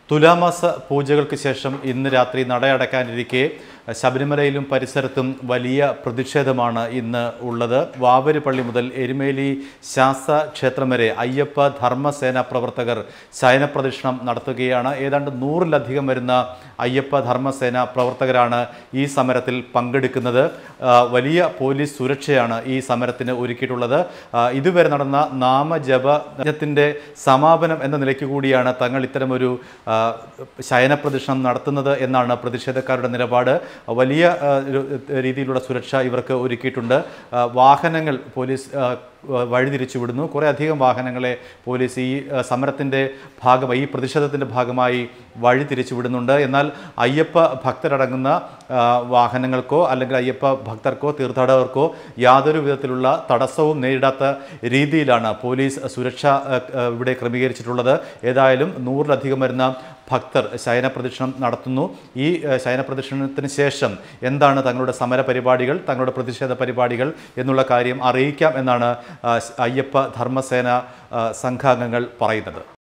തുലാമാസ പൂജകൾക്ക് ശേഷം ഇന്ന് രാത്രി നടയടക്കാനിരിക്കെ ശബരിമലയിലും പരിസരത്തും വലിയ പ്രതിഷേധമാണ് ഇന്ന് ഉള്ളത് വാവരുപള്ളി മുതൽ എരുമേലി ശാസ്ത ക്ഷേത്രം വരെ അയ്യപ്പ ധർമ്മസേന പ്രവർത്തകർ ശയനപ്രദക്ഷിണം നടത്തുകയാണ് ഏതാണ്ട് നൂറിലധികം വരുന്ന അയ്യപ്പ ധർമ്മസേന പ്രവർത്തകരാണ് ഈ സമരത്തിൽ പങ്കെടുക്കുന്നത് ആ, വലിയ പോലീസ് സുരക്ഷയാണ് ഈ സമരത്തിന് ഒരുക്കിയിട്ടുള്ളത് ആ, ഇതുവരെ നടന്ന നാമജപത്തിൻ്റെ സമാപനം എന്ന നിലയ്ക്ക് കൂടിയാണ് തങ്ങൾ ഇത്തരമൊരു ആ, ശയനപ്രദക്ഷിണം നടത്തുന്നത് എന്നാണ് പ്രതിഷേധക്കാരുടെ നിലപാട് വലിയ ആ, ഒരു രീതിയിലുള്ള സുരക്ഷ ഇവർക്ക് ഒരുക്കിയിട്ടുണ്ട് ആ, വാഹനങ്ങൾ പോലീസ് ആ, വഴിതിരിച്ചു വിടുന്നു കുറേ അധികം വാഹനങ്ങളെ പോലീസ് ഈ ആ, സമരത്തിൻ്റെ ഭാഗമായി ഈ പ്രതിഷേധത്തിൻ്റെ ഭാഗമായി വഴിതിരിച്ചു വിടുന്നുണ്ട് എന്നാൽ അയ്യപ്പ ഭക്തരടങ്ങുന്ന ആ, വാഹനങ്ങൾക്കോ അല്ലെങ്കിൽ അയ്യപ്പ ഭക്തർക്കോ തീർത്ഥാടകർക്കോ യാതൊരു വിധത്തിലുള്ള തടസ്സവും നേരിടാത്ത രീതിയിലാണ് പോലീസ് സുരക്ഷ ആ, ആ, ഇവിടെ ക്രമീകരിച്ചിട്ടുള്ളത് ഏതായാലും നൂറിലധികം വരുന്ന ഭക്തർ ശയനപ്രദക്ഷിണം നടത്തുന്നു ഈ ആ, ശയനപ്രദക്ഷിണത്തിന് ശേഷം എന്താണ് തങ്ങളുടെ സമര പരിപാടികൾ തങ്ങളുടെ പ്രതിഷേധ പരിപാടികൾ എന്നുള്ള കാര്യം അറിയിക്കാം എന്നാണ് ആ, അയ്യപ്പ ധർമ്മസേന ആ, സംഘാംഗങ്ങൾ പറയുന്നത്